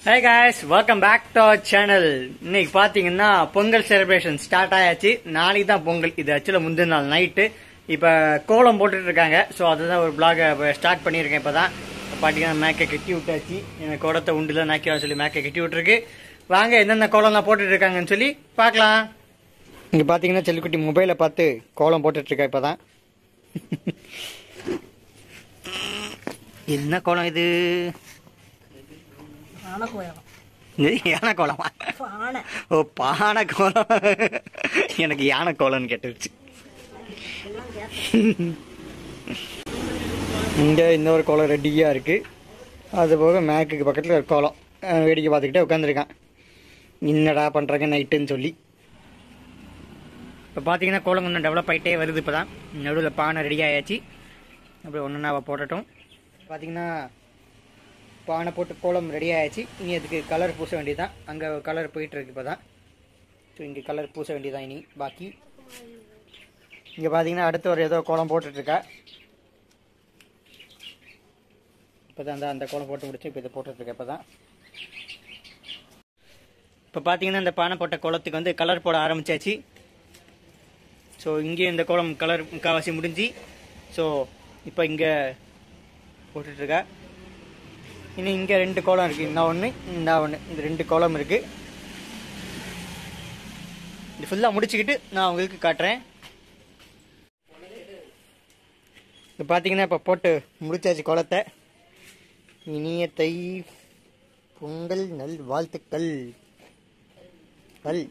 Hey guys welcome back to our channel இன்னைக்கு பாத்தீங்கன்னா Pongal celebration start ஆயாச்சு நாளைக்கு தான் பொங்கல் இது ஆக்சுவலாக முந்தின நாள் நைட்டு இப்போ கோலம் போட்டுட்டு இருக்காங்க ஸோ அதுதான் ஒரு பிளாக ஸ்டார்ட் பண்ணியிருக்கேன் இப்போ தான் பார்த்தீங்கன்னா மேக்கை கட்டி விட்டாச்சு எனக்கு கோலத்தை உண்டுல நாக்கி சொல்லி மேக்கை கட்டி விட்டுருக்கு வாங்க என்னென்ன கோலம்லாம் போட்டுட்டு இருக்காங்கன்னு சொல்லி பார்க்கலாம் இங்கே பார்த்தீங்கன்னா செல்லுக்குட்டி மொபைலை பார்த்து கோலம் போட்டுட்டு இருக்கா இப்போ தான் என்ன கோலம் இது ஆனக்கோயம் இது யானை கோலமா ஆனை ஓ பானை கோலம் எனக்கு யானை கோலம்னு கேட்டுருச்சு இங்கே இன்னொரு கோலம் ரெடியாக இருக்கு அது போக மேக்குக்கு பக்கத்தில் ஒரு கோலம் அஹ் வேடிக்கை பார்த்துக்கிட்டே உட்காந்துருக்கான் என்னடா பண்ணுறாங்க நைட்டுன்னு சொல்லி இப்போ பார்த்தீங்கன்னா கோலம் கொஞ்சம் டெவலப் ஆகிட்டே வருது இப்போ தான் நடுவில் பானை ரெடி ஆயாச்சு அப்படியே ஒன்று நான் போட்டுட்டோம் பார்த்தீங்கன்னா பானை போட்டு கோலம் ரெடி ஆயாச்சு இனி அதுக்கு கலர் பூச வேண்டியதுதான் அங்கே கலர் போயிட்டு இருக்கு இப்போ தான் ஸோ இங்கே கலர் பூச வேண்டியதான் இனி பாக்கி இங்கே பார்த்தீங்கன்னா அடுத்து ஒரு ஏதோ கோலம் போட்டுட்ருக்கா இப்போ தான் அந்த அந்த கோலம் போட்டு முடிச்சு இப்போ இதை போட்டுட்ருக்கேன் இப்போ தான் இப்போ பார்த்தீங்கன்னா இந்த பானை போட்ட கோலத்துக்கு வந்து கலர் போட ஆரம்பிச்சாச்சு ஸோ இங்கே இந்த கோலம் கலர் முக்கால்வாசி முடிஞ்சு ஸோ இப்போ இங்கே போட்டுட்ருக்கா இன்னும் இங்கே ரெண்டு கோலம் இருக்குது இந்த ஒன்று இந்த ஒன்று இந்த ரெண்டு கோலம் இருக்குது இது ஃபுல்லாக முடிச்சுக்கிட்டு நான் உங்களுக்கு காட்டுறேன் இப்போ பார்த்தீங்கன்னா இப்போ போட்டு முடிச்சாச்சு கோலத்தை இனிய தை பொங்கல் நல் வாழ்த்துக்கள் கல்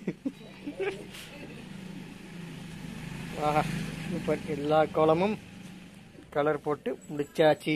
ஆஹா இப்போ எல்லா கோலமும் கலர் போட்டு முடிச்சாச்சு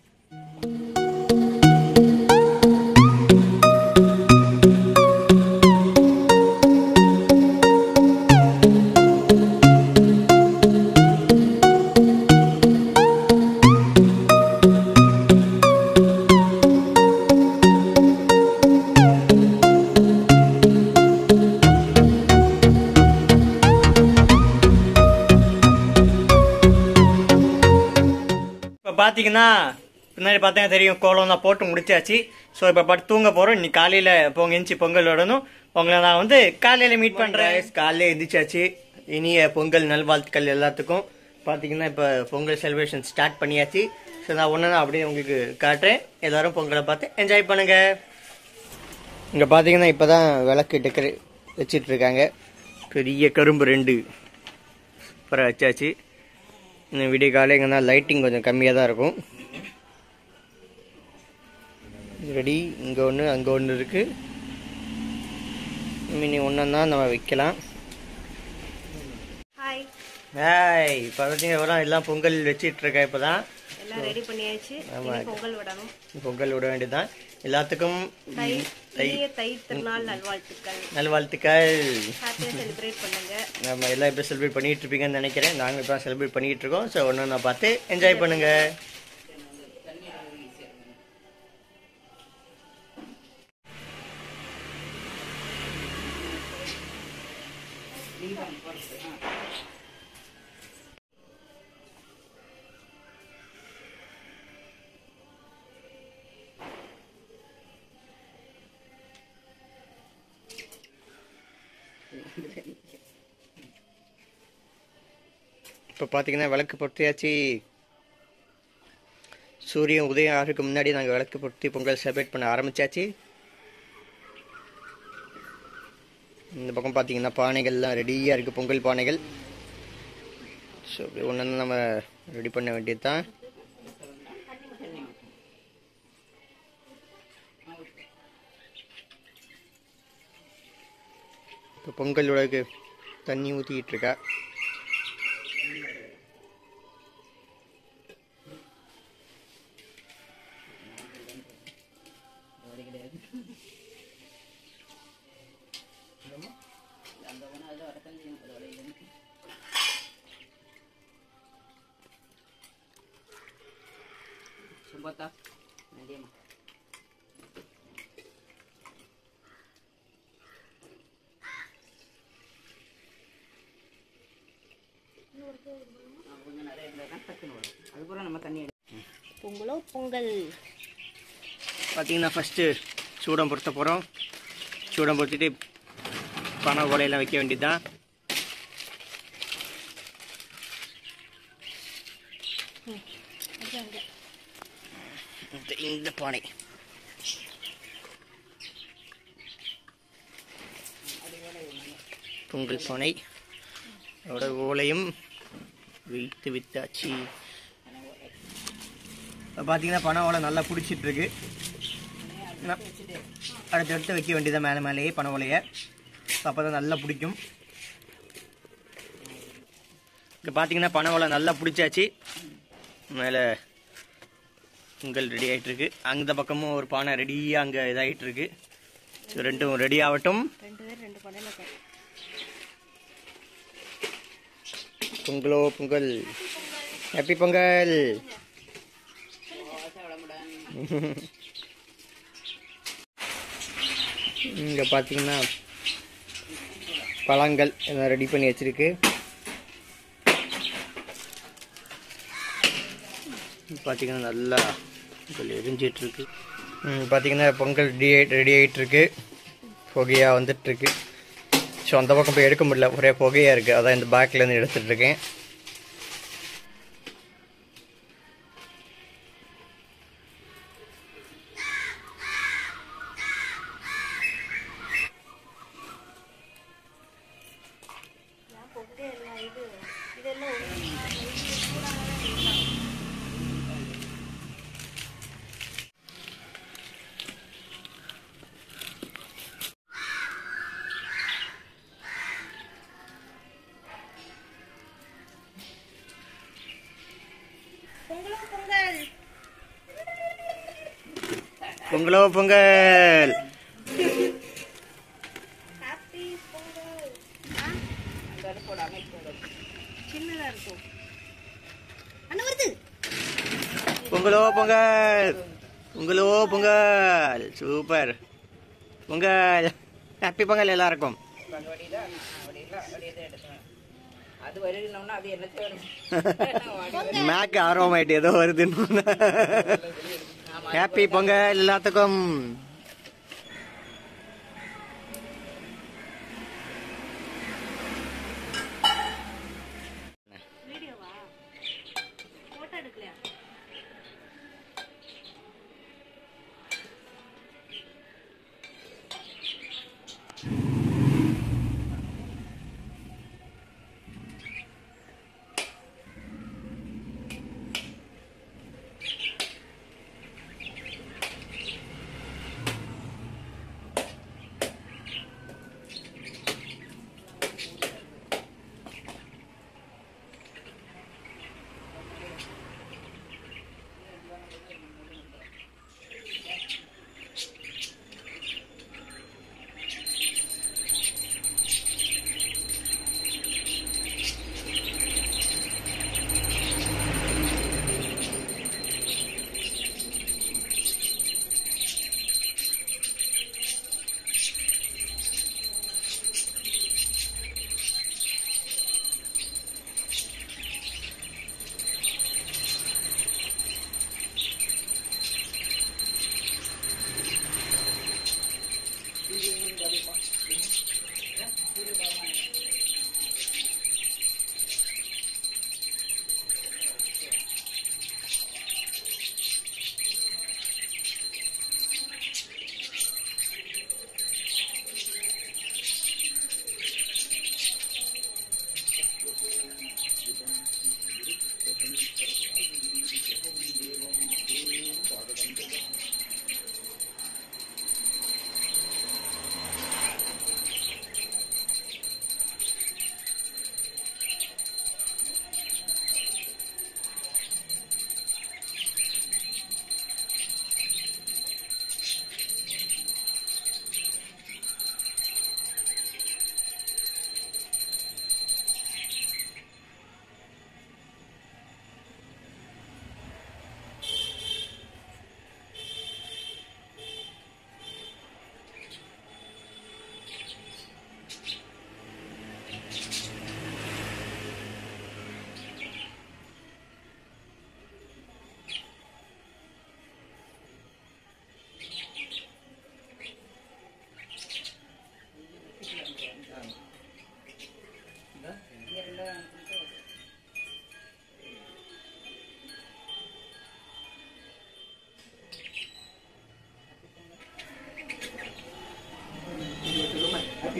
இப்போ பார்த்தீங்கன்னா பின்னாடி பார்த்தீங்கன்னா தெரியும் கோலம் தான் போட்டு முடிச்சாச்சு ஸோ இப்போ பட்டு தூங்க போகிறோம் இன்னைக்கு காலையில் பொங்க எந்திச்சு பொங்கல் விடணும் உங்களை நான் வந்து காலையில் மீட் பண்ணுறேன் காலையில் எந்திரிச்சாச்சு இனிய பொங்கல் நல்வாழ்த்துக்கள் எல்லாத்துக்கும் பார்த்தீங்கன்னா இப்போ பொங்கல் செலிப்ரேஷன் ஸ்டார்ட் பண்ணியாச்சு ஸோ நான் ஒன்று அப்படியே உங்களுக்கு காட்டுறேன் எல்லாரும் பொங்கலை பார்த்து என்ஜாய் பண்ணுங்க இங்கே பார்த்தீங்கன்னா இப்போ தான் விளக்கு டெக்கரே வச்சிட்டு இருக்காங்க பெரிய கரும்பு ரெண்டு அப்புறம் வச்சாச்சு இந்த விடிய காலைங்கன்னா லைட்டிங் கொஞ்சம் கம்மியாக தான் இருக்கும் ரெடி இங்கே ஒன்று அங்கே ஒன்று இருக்குது மினி ஒன்று தான் நம்ம வைக்கலாம் ஹாய் ஹாய் இப்போ பார்த்தீங்கன்னா எல்லாம் பொங்கல் வச்சிட்டு இருக்கேன் இப்போ தான் எல்லாம் ரெடி பண்ணியாச்சு ஆமா. இனி பொங்கல் விடணும் பொங்கல் விட வேண்டியதுதான் எல்லாத்துக்கும் தை தை இனிய தை திருநாள் நல்வாழ்த்துக்கள் நல்வாழ்த்துக்கள் ஹாப்பியா செலிப்ரேட் பண்ணுங்க நம்ம எல்லாம் இப்போ செலிப்ரேட் பண்ணிட்டு இருப்பீங்கன்னு நினைக்கிறேன் நாங்கள் இப்போ செலிப்ரேட் பண்ணிட்டு இருக்கோம் ஸோ ஒன்று நான் பார்த்து என்ஜாய் பண்ணுங்க இப்போ பார்த்தீங்கன்னா விளக்கு பொருத்தியாச்சு சூரியன் உதயம் ஆகிறதுக்கு முன்னாடி நாங்கள் விளக்கு பொருத்தி பொங்கல் செலிப்ரேட் பண்ண ஆரம்பிச்சாச்சு இந்த பக்கம் பார்த்தீங்கன்னா பானைகள்லாம் ரெடியாக இருக்குது பொங்கல் பானைகள் ஸோ அப்படி ஒன்று நம்ம ரெடி பண்ண வேண்டியது தான் இப்போ பொங்கல் உலகு தண்ணி ஊற்றிக்கிட்டு இருக்கா பொங்கலோ பொங்கல் பார்த்தீங்கன்னா ஃபஸ்ட்டு சூடம் பொருத்த போகிறோம் சூடம் பொருத்திட்டு பனை ஓலையெல்லாம் வைக்க வேண்டியதுதான் இந்த- இந்த பானை பொங்கல் பானை அதோட ஓலையும் வைத்து வித்தாச்சு இப்போ பார்த்தீங்கன்னா பனை ஓலை நல்லா பிடிச்சிட்டு இருக்கு ந- அடுத்தடுத்து வைக்க வேண்டியதான் மேலே மேலேயே பனை ஓலையை அப்போ தான் நல்லா பிடிக்கும் இங்கே பார்த்தீங்கன்னா பனை ஓலை நல்லா பிடிச்சாச்சு மேலே பொங்கல் ரெடி ஆகிட்டு இருக்கு அந்த பக்கமும் ஒரு பானை ரெடியாக அங்கே இதாகிட்டு இருக்கு ஸோ ரெண்டும் ரெடி ஆகட்டும் ரெண்டு பேர் ரெண்டு பண்ணல பொங்கலோ பொங்கல் ஹாப்பி பொங்கல் இங்கே பார்த்தீங்கன்னா பழங்கள் எல்லாம் ரெடி பண்ணி வச்சிருக்கு பார்த்தீங்கன்னா நல்லா பொங்கல் எரிஞ்சிட்டு இருக்கு ம், பார்த்தீங்கன்னா பொங்கல் ரெடி ரெடி ஆகிட்டு இருக்கு புகையாக வந்துட்டு இருக்கு ஸோ அந்த பக்கம் போய் எடுக்க முடியல ஒரே புகையாக இருக்குது அதான் இந்த பேக்லேருந்து எடுத்துட்டு இருக்கேன் பொங்கலும் பொங்கல் பொங்கலோ பொங்கல் ஹாப்பி பொங்கல் சின்னதா இருக்கும் அண்ணா வருது பொங்கலோ பொங்கல் பொங்கலோ பொங்கல் சூப்பர் பொங்கல் ஹாப்பி பொங்கல் எல்லாருக்கும் அது வருகணும்னா அது என்னத்தையும் மேக்கு ஆர்வமாயிட்டு ஏதோ வருதுன்னு ஹாப்பி பொங்கல் எல்லாத்துக்கும் வீடியோவா போட்டோ எடுக்கலையா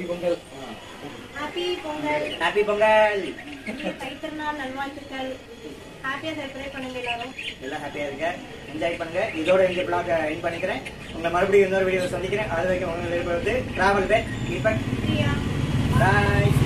happy Pongal happy Pongal happy Pongal இனிய தைத்திருநாள் நல்வாழ்த்துக்கள் ஹாப்பியா செலிப்ரேட் பண்ணுங்க எல்லாரும் எல்லாம் ஹாப்பியா இருக்க என்ஜாய் பண்ணுங்க இதோட இந்த பிளாக் என் பண்ணிக்கிறேன் உங்களை மறுபடியும் இன்னொரு வீடியோ சந்திக்கிறேன் அது வரைக்கும் உங்களுக்கு வந்து டிராவல் பேக் இப்போ பிரியா பாய்